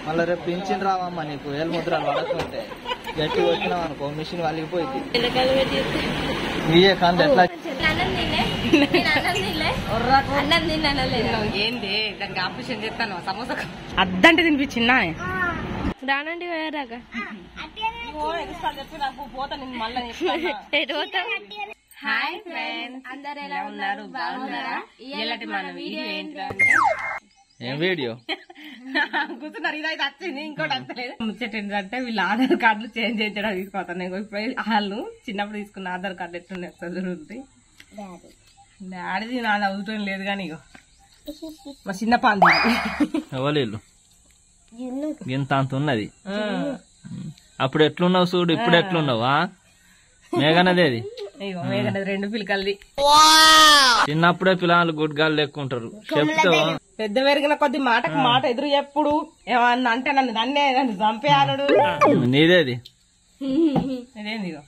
మళ్ళీ రేపు పింఛన్ రావమ్మా నీకు ఏలు ముద్రలు పడకపోతే గట్టి వచ్చినావు అనుకో మిషన్ వలిగిపోయింది వెనకాల పెట్టి చెప్తే. ఇయ్యే కాంతి ఎట్లా అన్నం తినలే నేను అన్నం తినలే అన్నం తిన్నాను ఏంది దానికి ఆపరేషన్ చేస్తాను సమోసా అద్దంటే తినిపించిందా రానండి పోయారాక చెప్పి నాకు పోతా నేను మళ్ళీ ఎటు పోతాం హాయ్ ఫ్రెండ్స్ అందరు ఎలా ఉన్నారు బాగున్నారా ఇలాంటి మన వీడియో ఏంటంటే ఏం వీడియో కూర్చున్నారు ఇదైతే వచ్చింది ఇంకోటి వస్తలేదు ముచ్చట ఏంటంటే వీళ్ళు ఆధార్ కార్డులు చేంజ్ చేయించడం తీసుకొస్తాను నేను ఇప్పుడు వాళ్ళు చిన్నప్పుడు తీసుకున్న ఆధార్ కార్డు ఎట్లుండే ఒకసారి చూడండి డాడీది నాది అవుతాం లేదు కానీ ఇగో మా చిన్న పాంది ఎవరు ఇంత అంత ఉన్నది అప్పుడు ఎట్లున్నావు చూడు ఇప్పుడు ఎట్లున్నావా మేఘనదేది ఇగో మేఘన రెండు పిలకల్ది చిన్నప్పుడే పిల్లలు గుడ్గాలు లెక్కుంటారు చెప్తే పెద్ద పెరిగిన కొద్ది మాటకు మాట ఎదురు ఎప్పుడు ఏమన్నా అంటే నన్ను నన్నే నన్ను చంపేయాలడు నీదేది ఇదేంది ఇగో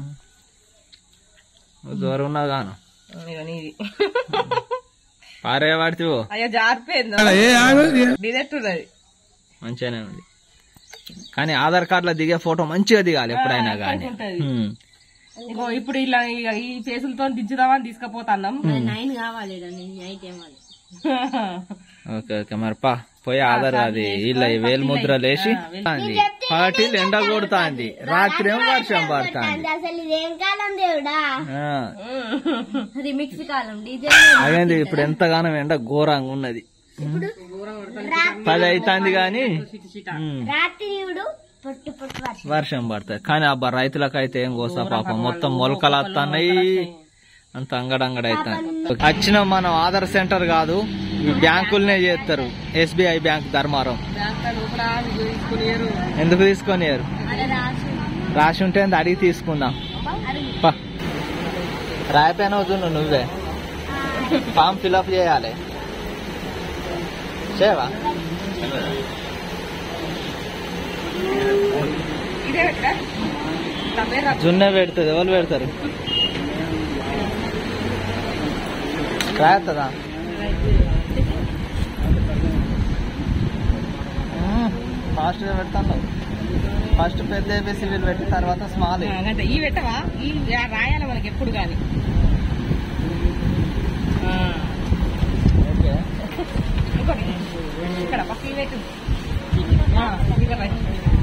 నువ్వు దూరం ఉన్నావు గాను ఇగో నీది పారే వాడితే అయ్యో జారిపోయింది డిజెట్టున్నది మంచిగానే ఉంది కానీ ఆధార్ కార్డులో దిగే ఫోటో మంచిగా దిగాలి ఎప్పుడైనా కానీ ఉంటది. ఇగో ఇప్పుడు ఇలా ఇగ ఈ ఫేసులతో దించుదామని తీసుకుపోతాన్నాం నైన్ కావాలి నైట్ ఏమాలి ఓకే ఓకే మరి పా పోయి ఆధార్ అది ఇలా వేలు ముద్రలు వేసి పాటిల్ ఎండ కొడుతాంది రాత్రి ఏం వర్షం పడుతుంది అసలు ఇదేం కాలం దేవుడా ఆ, రిమిక్స్ కాలం డీజే అదేంది ఇప్పుడు ఎంతగానో ఎండ ఘోరంగా ఉన్నది పది అవుతుంది కానీ ఉమ్, రాత్రి చూడు పొట్టు పొట్టు వర్షం వర్షం పడుతుంది కానీ అబ్బా రైతులకైతే ఏం కోసా పాపం మొత్తం మొలకలు వస్తున్నాయి అంత అంగడంగడ అవుతాయి వచ్చిన మనం ఆధార్ సెంటర్ కాదు ఈ బ్యాంకులనే చేస్తారు ఎస్బీఐ బ్యాంక్ ధర్మారం ఎందుకు తీసుకొని అలా రాసు రాసి ఉంటే అది అడిగి తీసుకుందాం పా. రాయిపోయిన వద్దు నువ్వే ఫామ్ ఫిల్అప్ చేయాలి చేయవా ఇదే పెట్టరా? నా పేరు రా- జున్నే పెడుతుంది ఎవరు పెడతారు రాయత్తదా ఫాస్ట్గా పెడతాను ఫస్ట్ పెద్ద ఏబిసిడీలు పెట్టి తర్వాత స్మాల్ ఆ, గంట ఈ పెట్టవా ఈ రా- రాయాలి మనకి ఎప్పుడు కానీ ఓకే ఇంకోటి ఇక్కడ పక్కకి పెట్టు ఆ, ఇక్కడ రా.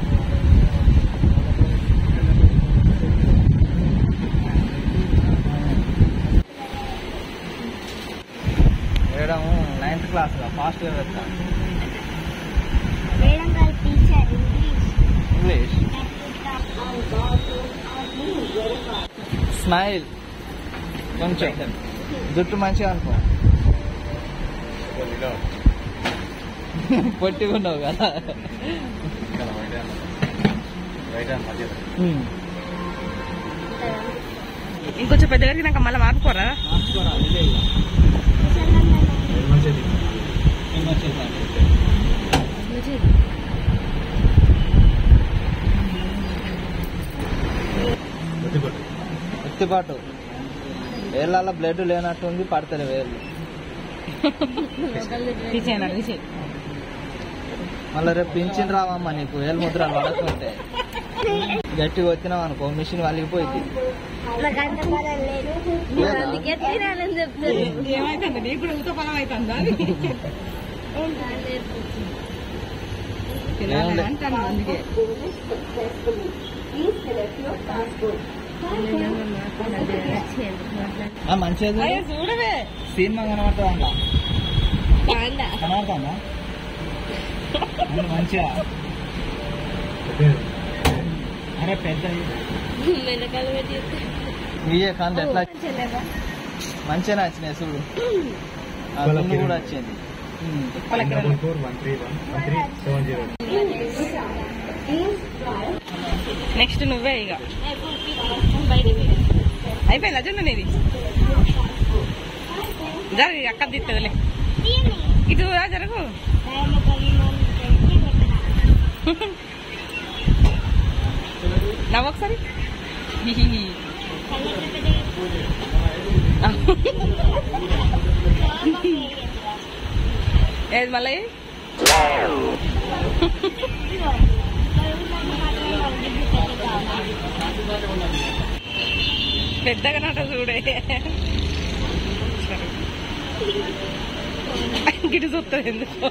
వేయడం నైన్త్ క్లాస్ ఫాస్ట్గా పెడతాను మేడం గారు టీచర్ ఇంగ్లీష్ స్మైల్ కొంచెం జుట్టు మంచిగా అనుకో పొట్టిగా ఉన్నావు కదా ఉమ్. ఇంకొంచెం పెద్ద పెరిగినాక మళ్ళీ మార్పుకోరా మార్చుకోరాలి, ఇదే ఇక. ఏం వచ్చేసాను? ఎత్తిపాటు వేళ్ళ బ్లడ్ లేనట్టుంది పడతారు వేళ్ళు తీసేయనా తీసే మళ్ళీ రేపు పింఛన్ రావమ్మా నీకు ఏలు ముద్రలు పడకపోతే గట్టిగా వచ్చినావు అనుకో మిషన్ వలిగిపోయింది నాకు అంత పదం లేదు అందుకే తినాలని చెప్తారు ఏమైతుంది నీకు కూడా ఊత పొలం అవుతుందా తినాలని అంటాను అందుకే ఆ, మంచిగా అయ్యో చూడవే సినిమా కనబడుతుందా పాండా కనబడుతుందా అది మంచిగా అరే పెద్ద వెనకాల పెట్టి చెప్తే. ఇయ్యే కాంతి ఎట్లా చెల్లెవా? మంచిగా వచ్చినాయి చూడు ఆ గుండు కూడా వచ్చింది ఉమ్. నెక్స్ట్ నువ్వే ఇక బయటికి అయిపోయింది అజెండా నీది జరగ అక్క తిట్టదులే ఇటు రా జరుగు నవ్వు ఒకసారి ఏది మళ్ళీ పెద్దగా నట చూడే గిటి చూస్తుంది ఎందుకు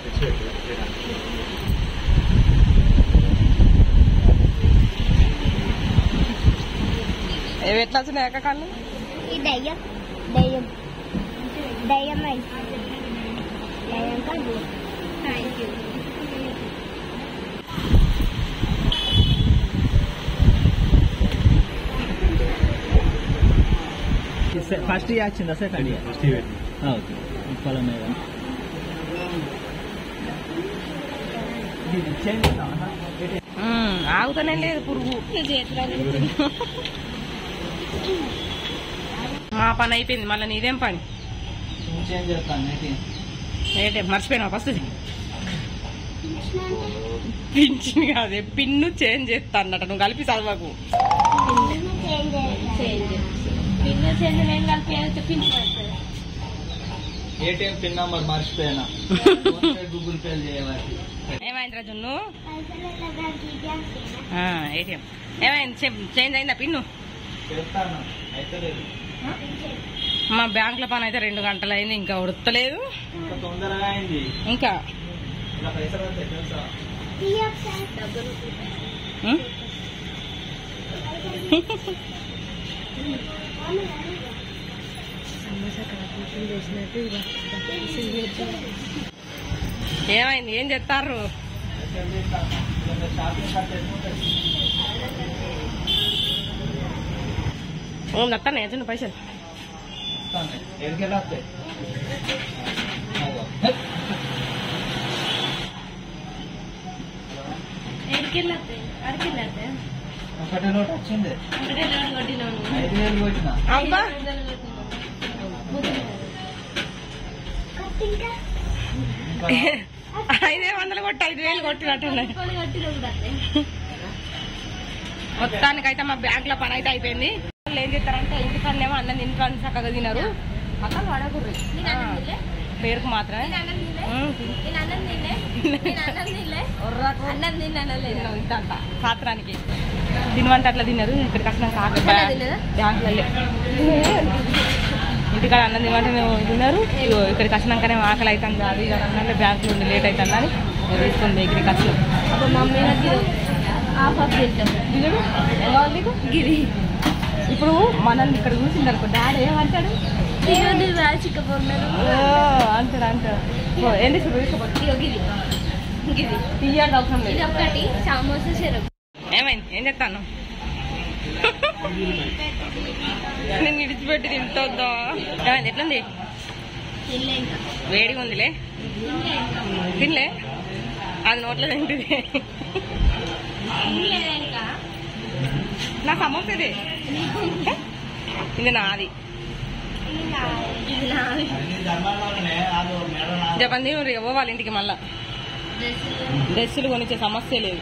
ఏవి ఎట్లా వచ్చినాయి అక్క కళ్ళు ఈ దయ్యం దయ్యం దయ్యం అయి దయ్యం కాదు థ్యాంక్ యూ ఫస్ట్ ఇయర్ వచ్చిందా సెకండ్ ఇయర్ ఓకే పొలం మీద ఇది చేంజ్ చేద్దామా? ఉమ్, ఆగుతానే లేదు పురుగు మా పని అయిపోయింది మళ్ళీ నీదేం పని నువ్వు చేంజ్ చేస్తాను నేటి ఏంటే మర్చిపోయినా ఫస్ట్ పింఛన్ కాదే పిన్ను చేంజ్ చేస్తా అన్నట నువ్వు కలిపి చదవకు చేంజ్ చేంజ్ పిన్ను చేంజ్ నేను కలిపి పిన్ పడుతుంది ఏటీఎం పిన్ నంబర్ మర్చిపోయినా గూగుల్ పే చేయవాలి ఏమైంది రాజున్ను ఏటీఎం ఏమైంది చెప్- చేంజ్ అయిందా పిన్ను చేస్తాను అయితే లేదు మా బ్యాంకుల పని అయితే రెండు గంటలు అయింది ఇంకా ఉడతలేదు ఇంత తొందరగా అయింది ఇంకా ఇలా పైసలు వస్తే తెలుసా ఉమ్? ఏమైంది ఏం చెప్తారు షాపింగ్ ఖర్చు ఎక్కువ ఉంటుంది. దత్తాను చిన్న పైసలు ఇస్తాను. ఎక్కడికి వస్తాయి ఒకటి నోట్ వచ్చింది ఐదు వేలు కొట్టిన అబ్బా ఐదే వందలు కొట్టి ఐదు వేలు కొట్టినట్టున్నాయి మొత్తానికైతే మా బ్యాంక్ లో పని అయితే అయిపోయింది వాళ్ళు ఏం చేస్తారంటే ఇంటికన్నేమో అన్నం ఇంటికన్నా చక్కగా తినరు అక్కడ పడకుర్రి పేరుకు మాత్రమే ఉమ్, ఒర్రకు అన్నం తిన్నానలేదు తిన్నాం ఇంత అంత సాత్రానికి తినవంటే అట్లా తిన్నారు ఇక్కడికి వచ్చినాక ఆకలి ఎక్కడ తిన్నదా? బ్యాంకులలో ఇంటికాడ అన్నం తినమంటే మేము తిన్నారు ఇగో ఇక్కడికి వచ్చినాకనే ఆకలి అవుతుంది అది ఇది అన్నంలో బ్యాంకులో ఉండి లేట్ అవుతుందని నేను తీసుకొని ఇక్కడికి వచ్చినాం అప్పుడు మమ్మీ నాకు హాఫ్ ఆఫ్ తింటాం చూడు ఎలా ఉంది నీకు? గిరి ఇప్పుడు మనల్ని ఇక్కడ కూర్చుంది అనుకో డాడీ ఏమంటాడు ఈరోజు రాచికపోతున్నాను ఓ, అంటాడు అంటాడు ఓ, ఏం తీసుకుంటారు తీసుకోపోతే ఇగో గిరి గిరి తీయాలి అవసరం ఇది లేదు ఒక్కటి సమోసా చెరుకు ఏమైంది ఏం చెప్తాను నేను విడిచిపెట్టి తింటొద్దా ఏమైంది ఎట్లుంది తినలే ఇంకా వేడిగా ఉందిలే తినలే ఇంకా తినలే అది నోట్లో తింటుంది తినలేదు ఇంకా నా సమోసా ఇది ఇది నాది ఇది నాది చెప్పండి నువ్వు రేపు వాళ్ళ ఇంటికి మళ్ళా డ్రెస్సులు కొనిచ్చే సమస్య లేదు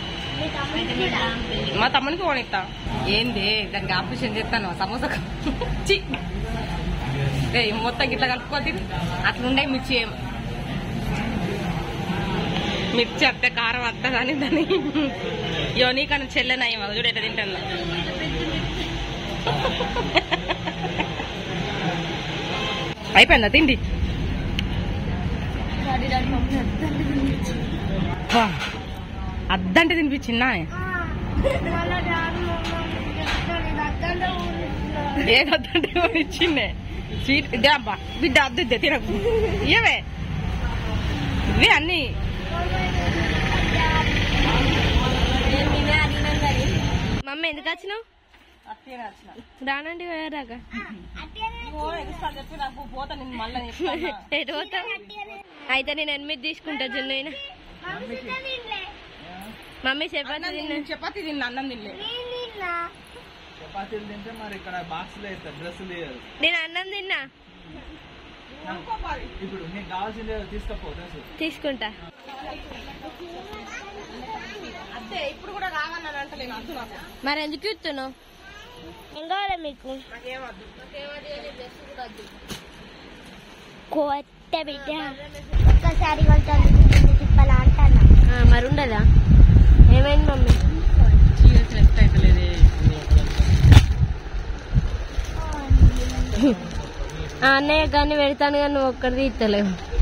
మా తమ్మునికి కొనిస్తా ఏంది దానికి ఆపరేషన్ చేస్తాను సమోసా చి ఏయ్, మొత్తం గిట్ల కలుపుకోతి అట్లుండే మిర్చి ఏం మిర్చి అత్తే కారం అత్త కానీ దాన్ని యో నీకన్నా చెల్లెనయ్యం అది చూడు ఎట్లా తింటాను అయిపోయిందా తిండి వా, అద్దంటే తినిపించిందా ఏది అద్దంటే ఇచ్చిండే స్వీట్ ఇదే అబ్బా బిడ్డ అద్దు ఇద్దే తినకు ఇవే ఇవే అన్ని మమ్మీ ఎందుకు వచ్చినావు రానండి వేరాగా ఎటు పోతావు అయితే నేను ఎనిమిది తీసుకుంటా జున్నైనా మమ్మీ చపాతి తిన్నా చపాతి తిన్న అన్నం తినలే చపాతీలు తింటే మరి ఇక్కడ బాక్స్లో వేస్తారు డ్రెస్సులు వేయరు నేను అన్నం తిన్నా ఇప్పుడు నీకు కావాల్సింది ఏదో తీసుకపో డ్రెస్ తీసుకుంటా అంతే ఇప్పుడు కూడా కావాలని అంటలేను అద్దు నాకు మరి ఎందుకు ఇస్తున్నావు ఏం కావాలి మీకు నాకేమద్దు కొత్త బిడ్డ ఒక్కసారి తిప్పాలా అంటానా మరి ఉండదా ఏమైంది మమ్మీ చీర సెలెక్ట్ అవుతలేదే ఆ అన్నయ్య కానీ పెడతాను కానీ నువ్వు ఒక్కడిది ఇస్తలేవు